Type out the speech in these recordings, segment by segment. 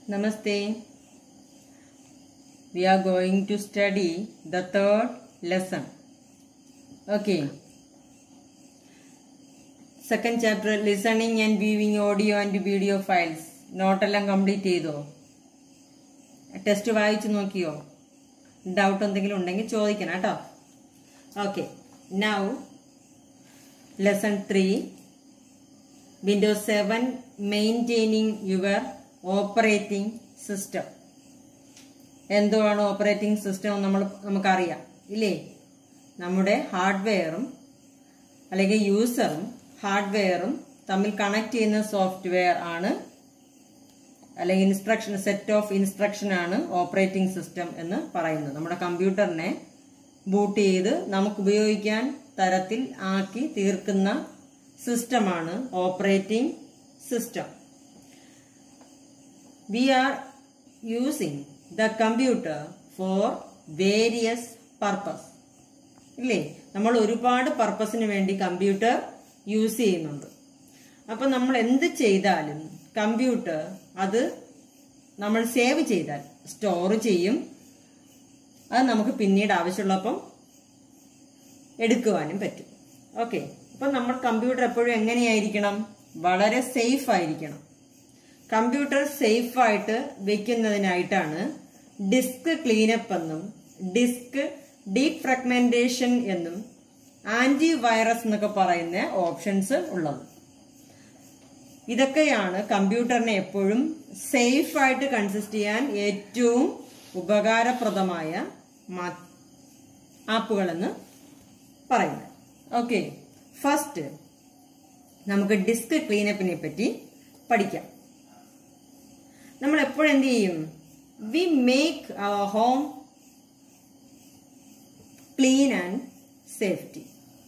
Namaste. We are going to study the third lesson. Okay. Second chapter listening and viewing audio and video files. നോട്ടെല്ലാം complete ചെയ്തോ test വായിച്ചു നോക്കിയോ doubt എന്തെങ്കിലും ഉണ്ടെങ്കിൽ ചോദിക്കണം കേട്ടോ okay now lesson three Windows seven maintaining your operating system എന്തുവാണ് operating system നമ്മൾ നമുക്കറിയാം ഇല്ലേ നമ്മുടെ ഹാർഡ്വെയറും അല്ലെങ്കിൽ യൂസറും ഹാർഡ്വെയറും തമ്മിൽ കണക്ട് ചെയ്യുന്ന സോഫ്റ്റ്വെയർ ആണ് അല്ലെങ്കിൽ ഇൻസ്ട്രക്ഷൻ സെറ്റ് ഓഫ് ഇൻസ്ട്രക്ഷൻ ആണ് ഓപ്പറേറ്റിംഗ് സിസ്റ്റം എന്ന് പറയുന്നത് നമ്മുടെ കമ്പ്യൂട്ടറിനെ ബൂട്ട് ചെയ്ത് നമുക്ക് ഉപയോഗിക്കാൻ തരത്തിൽ ആക്കി തീർക്കുന്ന സിസ്റ്റമാണ് operating system we are using the computer for various purpose ഇല്ലേ നമ്മൾ ഒരുപാട് പർപ്പസിന് വേണ്ടി കമ്പ്യൂട്ടർ യൂസ് ചെയ്യുന്നുണ്ട് അപ്പൊ നമ്മൾ എന്ത് ചെയ്താലും കമ്പ്യൂട്ടർ അത് നമ്മൾ സേവ് ചെയ്താൽ സ്റ്റോർ ചെയ്യും അത് നമുക്ക് പിന്നീട് ആവശ്യമുള്ളപ്പം എടുക്കുവാനും പറ്റും ഓക്കെ അപ്പൊ നമ്മൾ കമ്പ്യൂട്ടർ എപ്പോഴും എങ്ങനെയായിരിക്കണം വളരെ സേഫ് ആയിരിക്കണം കമ്പ്യൂട്ടർ സേഫ് ആയിട്ട് വെക്കുന്നതിനായിട്ടാണ് ഡിസ്ക് ക്ലീനപ്പ് എന്നും ഡിസ്ക് ഡീപ് ഫ്രഗ്മെന്റേഷൻ എന്നും ആന്റി വൈറസ് എന്നൊക്കെ പറയുന്ന ഓപ്ഷൻസ് ഉള്ളത് ഇതൊക്കെയാണ് കമ്പ്യൂട്ടറിനെ എപ്പോഴും സേഫ് ആയിട്ട് കൺസിസ്റ്റ് ചെയ്യാൻ ഏറ്റവും ഉപകാരപ്രദമായ ആപ്പുകളെന്ന് പറയുന്നത് ഓക്കെ ഫസ്റ്റ് നമുക്ക് ഡിസ്ക് ക്ലീനപ്പിനെ പറ്റി പഠിക്കാം നമ്മൾ എപ്പോഴും എന്ത് ചെയ്യും we make our home clean and safety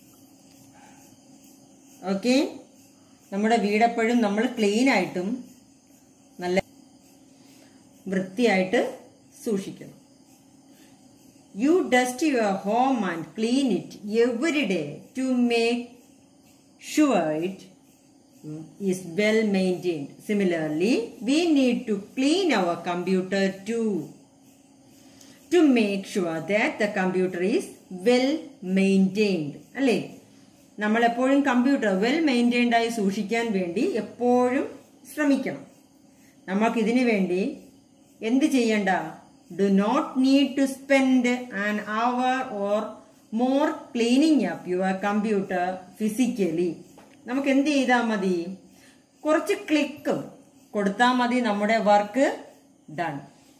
okay നമ്മുടെ വീടെപ്പോഴും നമ്മൾ ക്ലീൻ ആയിട്ടും നല്ല വൃത്തിയായിട്ട് സൂക്ഷിക്കണം you dust your home and clean it every day to make sure it is well maintained similarly we need to clean our computer to to make sure that the computer is well maintained അല്ലേ നമ്മൾ എപ്പോഴും computer well maintained ആയി സൂക്ഷിക്കാൻ വേണ്ടി എപ്പോഴും ശ്രമിക്കണം നമുക്ക് ഇതിനു വേണ്ടി എന്ത് ചെയ്യണ്ട do not need to spend an hour or more cleaning up your computer physically നമുക്ക് എന്ത് ചെയ്താൽ മതി കുറച്ച് ക്ലിക്കും കൊടുത്താൽ മതി നമ്മുടെ work done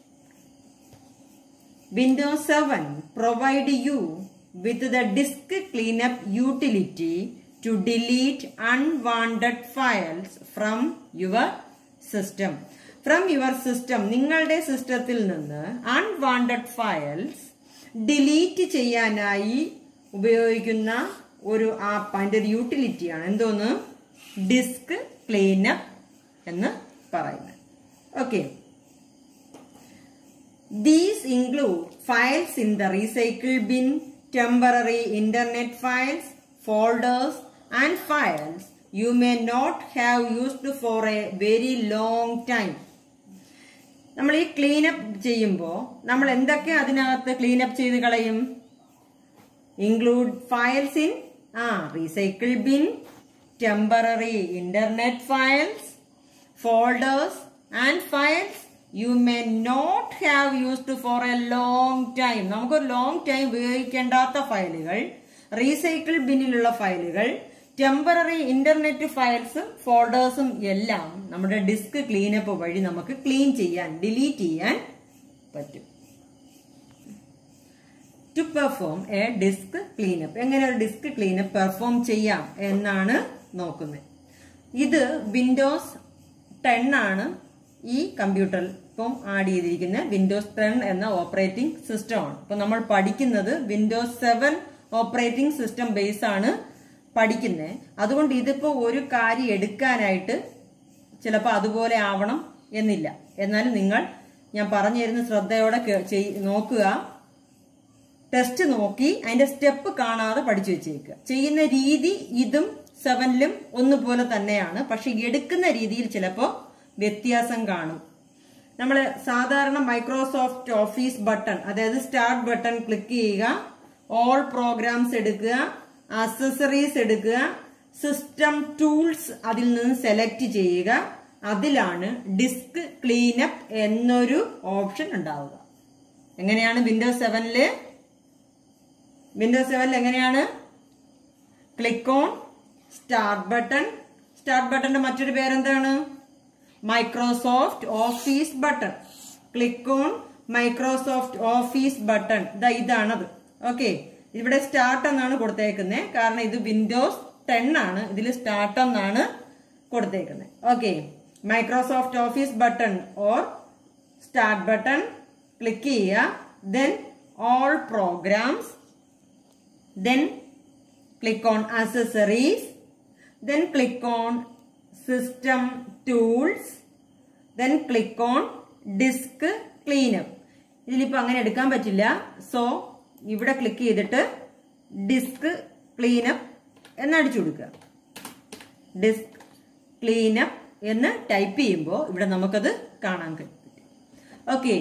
Windows seven provide you with the disk cleanup utility to delete unwanted files from your system. From your system നിങ്ങളുടെ സിസ്റ്റത്തിൽ നിന്ന് അൺവാണ്ടഡ് ഫയൽസ് ഡിലീറ്റ് ചെയ്യാനായി ഉപയോഗിക്കുന്ന ഒരു ആപ്പ് അതിൻ്റെ ഒരു യൂട്ടിലിറ്റിയാണ് എന്തോന്ന് ഡിസ്ക് ക്ലീനപ്പ് എന്ന് പറയുന്നത് okay these include files in the recycle bin temporary internet files, folders and files you may not have used for a very long time. നമ്മൾ ഈ ക്ലീനപ്പ് ചെയ്യുമ്പോൾ നമ്മൾ എന്തൊക്കെ അതിനകത്ത് ക്ലീനപ്പ് ചെയ്ത് കളയും ഇൻക്ലൂഡ് ഫയൽസ് ഇൻ ആ recycle bin temporary internet files folders and files you may not have used for a long time നമുക്ക് ലോങ് ടൈം ഉപയോഗിക്കേണ്ടാത്ത ഫയലുകൾ റീസൈക്കിൾ ബിന്നിലുള്ള ഫയലുകൾ ടെമ്പററി ഇന്റർനെറ്റ് ഫയൽസും ഫോൾഡേഴ്സും എല്ലാം നമ്മുടെ ഡിസ്ക് ക്ലീനപ്പ് വഴി നമുക്ക് ക്ലീൻ ചെയ്യാൻ ഡിലീറ്റ് ചെയ്യാൻ പറ്റും to perform a disk cleanup എങ്ങനെ ഒരു ഡിസ്ക് ക്ലീനപ്പ് പെർഫോം ചെയ്യാം എന്നാണ് നോക്കുന്നത് ഇത് വിൻഡോസ് ടെൻ ആണ് ഈ കമ്പ്യൂട്ടറിൽ ഇപ്പം ആഡ് ചെയ്തിരിക്കുന്ന വിൻഡോസ് ടെൻ എന്ന ഓപ്പറേറ്റിംഗ് സിസ്റ്റമാണ് ഇപ്പൊ നമ്മൾ പഠിക്കുന്നത് Windows seven operating system base ആണ് പഠിക്കുന്നത് അതുകൊണ്ട് ഇതിപ്പോ ഒരു കാര്യം എടുക്കാനായിട്ട് ചിലപ്പോൾ അതുപോലെ ആവണം എന്നില്ല എന്നാലും നിങ്ങൾ ഞാൻ പറഞ്ഞു തരുന്ന ശ്രദ്ധയോടെ നോക്കുക ടെസ്റ്റ് നോക്കി അതിന്റെ സ്റ്റെപ്പ് കാണാതെ പഠിച്ചു വെച്ചേക്കുക ചെയ്യുന്ന രീതി ഇതും സെവനിലും ഒന്നുപോലെ തന്നെയാണ് പക്ഷെ എടുക്കുന്ന രീതിയിൽ ചിലപ്പോൾ വ്യത്യാസം കാണും നമ്മൾ സാധാരണ മൈക്രോസോഫ്റ്റ് ഓഫീസ് ബട്ടൺ അതായത് സ്റ്റാർട്ട് ബട്ടൺ ക്ലിക്ക് ചെയ്യുക ഓൾ പ്രോഗ്രാംസ് എടുക്കുക അസസറീസ് എടുക്കുക സിസ്റ്റം ടൂൾസ് അതിൽ നിന്ന് സെലക്ട് ചെയ്യുക അതിലാണ് ഡിസ്ക് ക്ലീനപ്പ് എന്നൊരു ഓപ്ഷൻ ഉണ്ടാവുക എങ്ങനെയാണ് വിൻഡോസ് സെവനില് വിൻഡോസ് സെവനിൽ എങ്ങനെയാണ് click on start button start ബട്ടന്റെ മറ്റൊരു പേരെന്താണ് Microsoft office button click on Microsoft office button ഇതാ ഇതാണത് ഓക്കെ ഇവിടെ സ്റ്റാർട്ട് എന്നാണ് കൊടുത്തേക്കുന്നത് കാരണം ഇത് വിൻഡോസ് ടെൻ ആണ് ഇതിൽ സ്റ്റാർട്ട് എന്നാണ് കൊടുത്തേക്കുന്നത് okay Microsoft office button or start button click ചെയ്യുക then all programs then click on accessories then click on system tools then click on disk cleanup ഇതിലിപ്പോ അങ്ങനെ എടുക്കാൻ പറ്റില്ല സോ ഇവിടെ ക്ലിക്ക് ചെയ്തിട്ട് ഡിസ്ക് ക്ലീനപ്പ് എന്ന് അടിച്ചു കൊടുക്കുക ഡിസ്ക് ക്ലീനപ്പ് എന്ന് ടൈപ്പ് ചെയ്യുമ്പോൾ ഇവിടെ നമുക്കത് കാണാൻ പറ്റും okay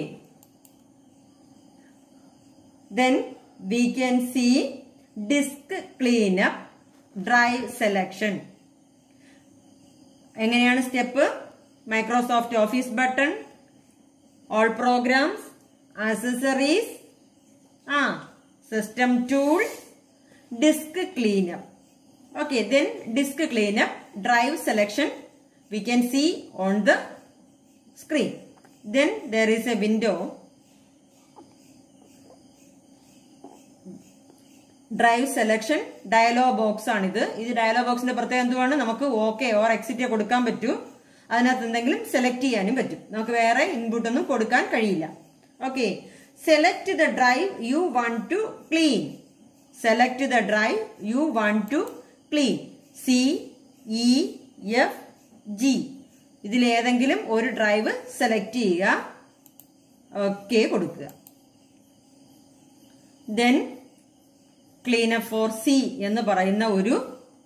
then we can see disk cleanup drive selection എങ്ങനെയാണ് step Microsoft office button all programs accessories ആ system tool disk cleanup okay then disk cleanup drive selection we can see on the screen then there is a window drive selection dialog box ആണിത് ഇത് dialogue ബോക്സിന്റെ പ്രത്യേകം എന്തുവാണ് നമുക്ക് okay or exit കൊടുക്കാൻ പറ്റൂ അതിനകത്ത് എന്തെങ്കിലും സെലക്ട് ചെയ്യാനും പറ്റും നമുക്ക് വേറെ ഇൻപുട്ട് ഒന്നും കൊടുക്കാൻ കഴിയില്ല okay select the drive you want to clean select the drive you want to clean C E F G ഇതിലേതെങ്കിലും ഒരു ഡ്രൈവ് സെലക്ട് ചെയ്യുക ഓക്കെ കൊടുക്കുക ദെൻ ക്ലീനപ്പ് ഫോർ സി എന്ന് പറയുന്ന ഒരു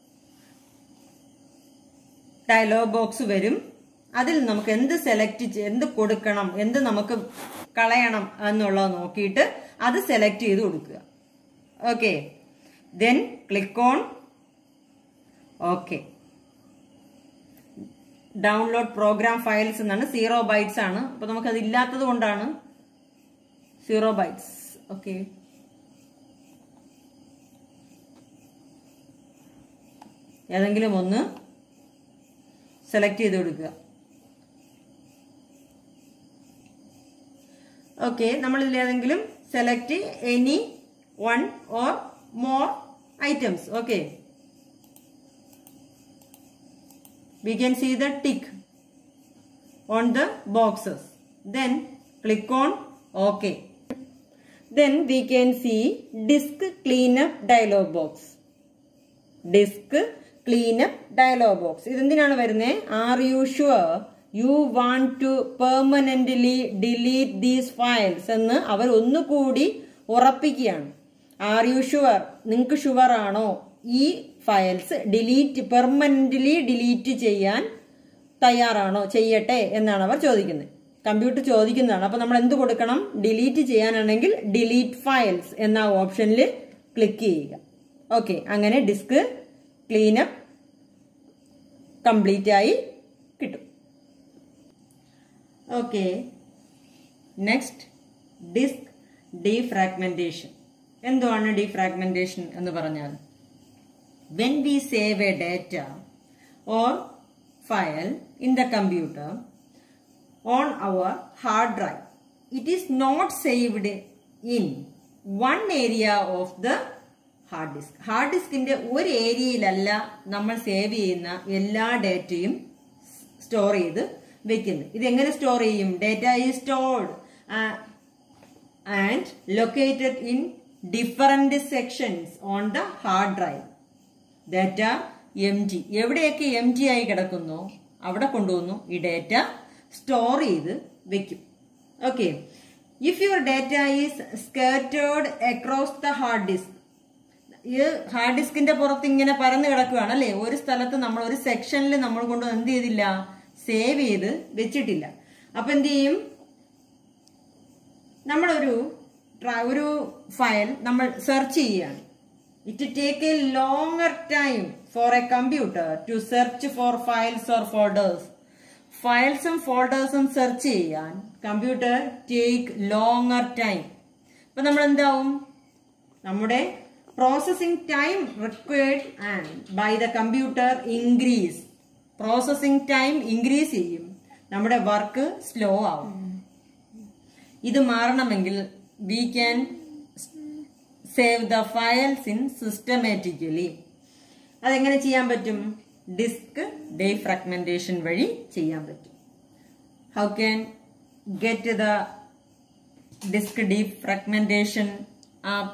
ഡയലോഗ് ബോക്സ് വരും അതിൽ നമുക്ക് എന്ത് സെലക്ട് എന്ത് കൊടുക്കണം എന്ത് നമുക്ക് കളയണം എന്നുള്ളത് നോക്കിയിട്ട് അത് സെലക്ട് ചെയ്ത് കൊടുക്കുക okay then click on okay download program files എന്നാണ് സീറോ ബൈറ്റ്സ് ആണ് അപ്പൊ നമുക്ക് അത് ഇല്ലാത്തത് കൊണ്ടാണ് സീറോ ബൈറ്റ്സ് ഓക്കെ ഏതെങ്കിലും ഒന്ന് സെലക്ട് ചെയ്ത് കൊടുക്കുക ഓക്കെ നമ്മൾ ഇതിൽ ഏതെങ്കിലും select any one or more items okay we can see the tick on the boxes then click on ok then we can see disk cleanup dialog box disk cleanup dialog box ഇതെന്തിനാണ് വരുന്നത് are you sure you want to permanently delete these files എന്ന് അവർ ഒന്നുകൂടി ഉറപ്പിക്കുകയാണ് are you sure നിങ്ങൾക്ക് sure ആണോ ഈ files delete permanently delete ചെയ്യാൻ തയ്യാറാണോ ചെയ്യട്ടെ എന്നാണ് അവർ ചോദിക്കുന്നത് കമ്പ്യൂട്ടർ ചോദിക്കുന്നതാണ് അപ്പൊ നമ്മൾ എന്ത് കൊടുക്കണം ഡിലീറ്റ് ചെയ്യാനാണെങ്കിൽ ഡിലീറ്റ് ഫയൽസ് എന്ന ഓപ്ഷനിൽ ക്ലിക്ക് ചെയ്യുക ഓക്കെ അങ്ങനെ ഡിസ്ക് ക്ലീനപ്പ് കംപ്ലീറ്റ് ആയി കിട്ടും ഓക്കെ നെക്സ്റ്റ് ഡിസ്ക് ഡീഫ്രാഗ്മെന്റേഷൻ എന്തുവാണ് ഡീഫ്രാഗ്മെന്റേഷൻ എന്ന് പറഞ്ഞാൽ when we save a data or file in the computer on our hard drive it is not saved in one area of the hard disk hard ഡിസ്കിന്റെ ഒരു ഏരിയയിലല്ല നമ്മൾ save ചെയ്യുന്ന എല്ലാ ഡേറ്റയും store ചെയ്ത് വെക്കുന്നത് ഇത് എങ്ങനെ സ്റ്റോർ ചെയ്യും data is stored and located in different sections on the hard drive data എം ജി എവിടെയൊക്കെ എം ജി ആയി കിടക്കുന്നോ അവിടെ കൊണ്ടുവന്നു ഈ ഡാറ്റ സ്റ്റോർ ചെയ്ത് വെക്കും okay if your data is scattered across the hard disk ഈ ഹാർഡ് ഡിസ്കിന്റെ പുറത്ത് ഇങ്ങനെ പരന്ന് കിടക്കുകയാണ് അല്ലേ ഒരു സ്ഥലത്ത് നമ്മൾ ഒരു സെക്ഷനിൽ നമ്മൾ കൊണ്ട് എന്ത് ചെയ്തില്ല സേവ് ചെയ്ത് വെച്ചിട്ടില്ല അപ്പൊ എന്ത് ചെയ്യും നമ്മളൊരു ട്ര- ഒരു ഫയൽ നമ്മൾ സെർച്ച് ചെയ്യുകയാണ് it take a longer time for a computer to search for files or folders ഫയൽസും ഫോൾഡേഴ്സും സെർച്ച് ചെയ്യാൻ കമ്പ്യൂട്ടർ ടേക്ക് ലോങ്ങർ ടൈം അപ്പൊ നമ്മൾ എന്താവും നമ്മുടെ processing time required and by the computer increase processing time increase ചെയ്യും നമ്മുടെ വർക്ക് സ്ലോ ആവും ഇത് മാറണമെങ്കിൽ we can save the files in systematically അതെങ്ങനെ ചെയ്യാൻ പറ്റും ഡിസ്ക് ഡേ ഫ്രാഗ്മെന്റേഷൻ വഴി ചെയ്യാൻ പറ്റും how can get the disk D fragmentation app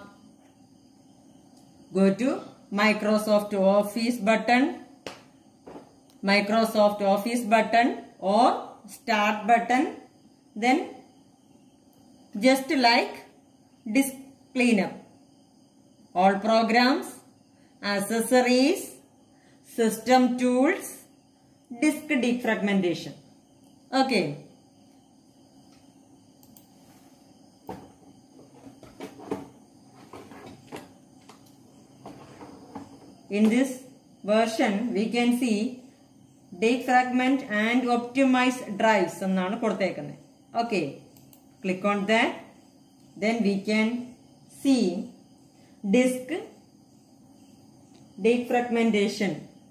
go to Microsoft Office button, Microsoft Office button or Start button, then just like disk cleanup. All programs, accessories, system tools, disk defragmentation. Okay. In this version, we can see defragment and optimize drives എന്നാണ് കൊടുത്തേക്കുന്നത് okay click on that then we can see disk defragmentation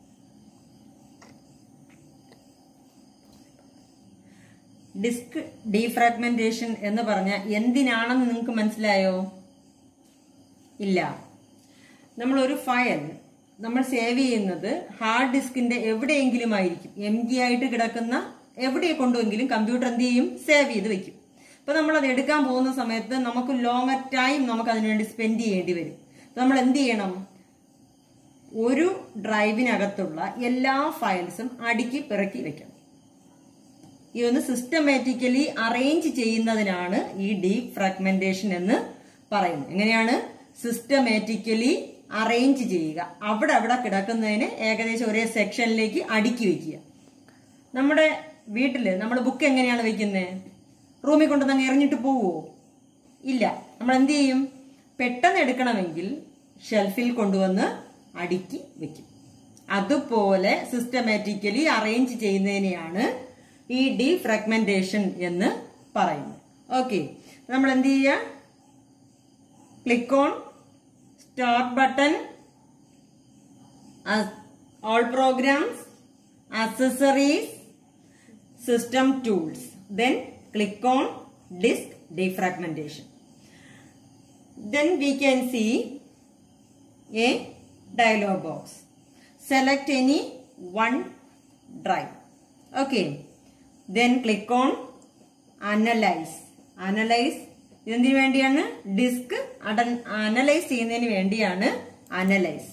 disk defragmentation എന്ന് പറഞ്ഞ എന്തിനാണെന്ന് നിങ്ങൾക്ക് മനസ്സിലായോ ഇല്ല നമ്മൾ ഒരു ഫയൽ നമ്മൾ സേവ് ചെയ്യുന്നത് ഹാർഡ് ഡിസ്കിന്റെ എവിടെയെങ്കിലും ആയിരിക്കും എം ജി ആയിട്ട് കിടക്കുന്ന എവിടെ കൊണ്ടുവെങ്കിലും കമ്പ്യൂട്ടർ എന്ത് ചെയ്യും സേവ് ചെയ്ത് വെക്കും അപ്പൊ നമ്മൾ അത് എടുക്കാൻ പോകുന്ന സമയത്ത് നമുക്ക് ലോങ്ങർ ടൈം നമുക്ക് അതിനുവേണ്ടി സ്പെൻഡ് ചെയ്യേണ്ടി വരും അപ്പൊ നമ്മൾ എന്ത് ചെയ്യണം ഒരു ഡ്രൈവിനകത്തുള്ള എല്ലാ ഫയൽസും അടുക്കി പിറക്കി വെക്കണം ഈ ഒന്ന് സിസ്റ്റമാറ്റിക്കലി അറേഞ്ച് ചെയ്യുന്നതിനാണ് ഈ ഡീപ് ഫ്രാഗ്മെന്റേഷൻ എന്ന് പറയുന്നത് എങ്ങനെയാണ് സിസ്റ്റമാറ്റിക്കലി അറേഞ്ച് ചെയ്യുക അവിടെ അവിടെ കിടക്കുന്നതിന് ഏകദേശം ഒരേ സെക്ഷനിലേക്ക് അടുക്കി വെക്കുക നമ്മുടെ വീട്ടില് നമ്മൾ ബുക്ക് എങ്ങനെയാണ് വെക്കുന്നത് റൂമിൽ കൊണ്ടുവന്ന് എറിഞ്ഞിട്ട് പോവോ ഇല്ല നമ്മൾ എന്ത് ചെയ്യും പെട്ടെന്ന് എടുക്കണമെങ്കിൽ ഷെൽഫിൽ കൊണ്ടുവന്ന് അടുക്കി വെക്കും അതുപോലെ സിസ്റ്റമാറ്റിക്കലി അറേഞ്ച് ചെയ്യുന്നതിനെയാണ് ഈ ഡി ഫ്രാഗ്മെന്റേഷൻ എന്ന് പറയുന്നത് ഓക്കെ നമ്മൾ എന്ത് ചെയ്യുക click on start button as all programs accessories system tools then click on disk defragmentation then we can see a dialog box select any one drive okay then click on analyze analyze ഇതെന്തിനു വേണ്ടിയാണ് disk analyze ചെയ്യുന്നതിന് വേണ്ടിയാണ് analyze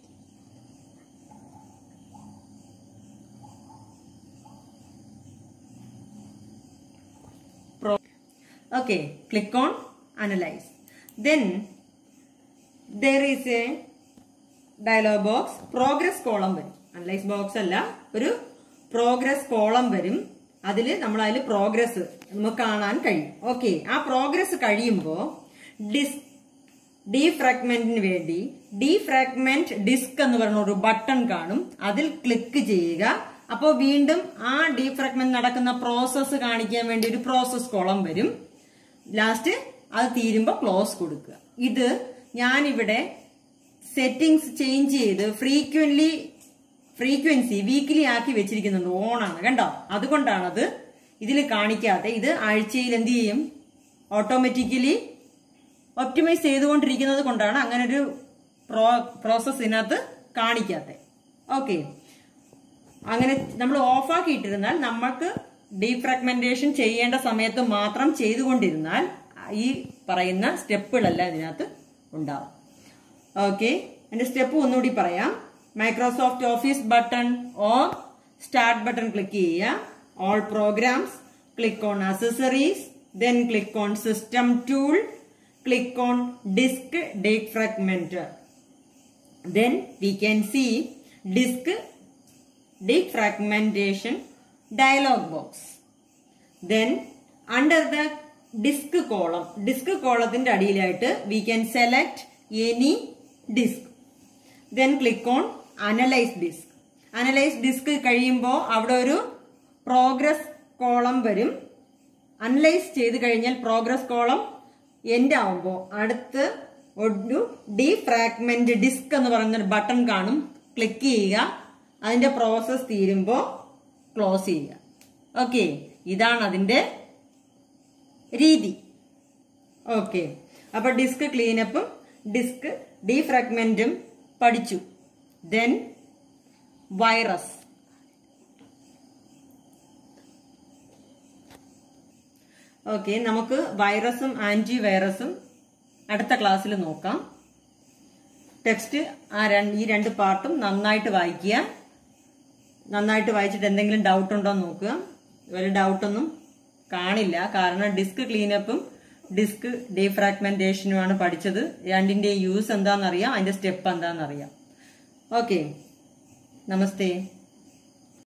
okay click on analyze then there is a dialog box progress column വരും analyze box അല്ല ഒരു progress column വരും അതിൽ നമ്മൾ അതിൽ പ്രോഗ്രസ് നമുക്ക് കാണാൻ കഴിയും ഓക്കെ ആ പ്രോഗ്രസ് കഴിയുമ്പോൾ ഡിസ് ഡീഫ്രാഗ്മെന്റിന് വേണ്ടി ഡീഫ്രാഗ്മെന്റ് ഡിസ്ക് എന്ന് പറയുന്ന ഒരു ബട്ടൺ കാണും അതിൽ ക്ലിക്ക് ചെയ്യുക അപ്പോൾ വീണ്ടും ആ ഡീഫ്രാഗ്മെന്റ് നടക്കുന്ന പ്രോസസ്സ് കാണിക്കാൻ വേണ്ടി ഒരു പ്രോസസ് കോളം വരും ലാസ്റ്റ് അത് തീരുമ്പോൾ ക്ലോസ് കൊടുക്കുക ഇത് ഞാനിവിടെ സെറ്റിംഗ്സ് ചേഞ്ച് ചെയ്ത് ഫ്രീക്വന്റ്ലി ഫ്രീക്വൻസി വീക്കിലി ആക്കി വെച്ചിരിക്കുന്നുണ്ട് ഓണാണ് കണ്ടോ അതുകൊണ്ടാണ് അത് ഇതിൽ കാണിക്കാതെ ഇത് ആഴ്ചയിൽ എന്ത് ചെയ്യും ഓട്ടോമാറ്റിക്കലി ഒപ്റ്റിമൈസ് ചെയ്തുകൊണ്ടിരിക്കുന്നത് കൊണ്ടാണ് അങ്ങനെ ഒരു പ്രോ പ്രോസസ് ഇതിനകത്ത് കാണിക്കാത്തത് ഓക്കെ അങ്ങനെ നമ്മൾ ഓഫാക്കിയിട്ടിരുന്നാൽ നമുക്ക് ഡീഫ്രാഗ്മെന്റേഷൻ ചെയ്യേണ്ട സമയത്ത് മാത്രം ചെയ്തുകൊണ്ടിരുന്നാൽ ഈ പറയുന്ന സ്റ്റെപ്പുകളെല്ലാം ഇതിനകത്ത് ഉണ്ടാവും ഓക്കെ എന്റെ സ്റ്റെപ്പ് ഒന്നുകൂടി പറയാം Microsoft office button or start button click ചെയ്യുക all programs click on accessories then click on system tool click on disk defragmenter then we can see disk defragmentation dialog box then under the disk column disk കോളത്തിന്റെ അടിയിലായിട്ട് we can select any disk then click on analyze disk analyze disk കഴിയുമ്പോൾ അവിടെ ഒരു progress column വരും analyse ചെയ്ത് കഴിഞ്ഞാൽ progress column end ആവുമ്പോൾ അടുത്ത് ഒരു ഡീഫ്രാഗ്മെന്റ് ഡിസ്ക് എന്ന് പറയുന്ന ഒരു ബട്ടൺ കാണും ക്ലിക്ക് ചെയ്യുക അതിന്റെ പ്രോസസ് തീരുമ്പോൾ ക്ലോസ് ചെയ്യുക ഓക്കെ ഇതാണ് അതിന്റെ രീതി ഓക്കെ അപ്പൊ ഡിസ്ക് ക്ലീനപ്പും ഡിസ്ക് ഡീഫ്രാഗ്മെന്റും പഠിച്ചു ദെൻ വൈറസ് ഓക്കെ നമുക്ക് വൈറസും ആന്റി വൈറസും അടുത്ത ക്ലാസ്സിൽ നോക്കാം ടെക്സ്റ്റ് ആ രണ്ട് ഈ രണ്ട് പാർട്ടും നന്നായിട്ട് വായിക്കുക നന്നായിട്ട് വായിച്ചിട്ട് എന്തെങ്കിലും ഡൗട്ട് ഉണ്ടോ എന്ന് നോക്കുക ഒരു ഡൗട്ടൊന്നും കാണില്ല കാരണം ഡിസ്ക് ക്ലീനപ്പും ഡിസ്ക് ഡീഫ്രാഗ്മെന്റേഷനുമാണ് പഠിച്ചത് രണ്ടിന്റെ യൂസ് എന്താണെന്നറിയാം അതിന്റെ സ്റ്റെപ്പ് എന്താണെന്നറിയാം ഓക്കെ നമസ്തേ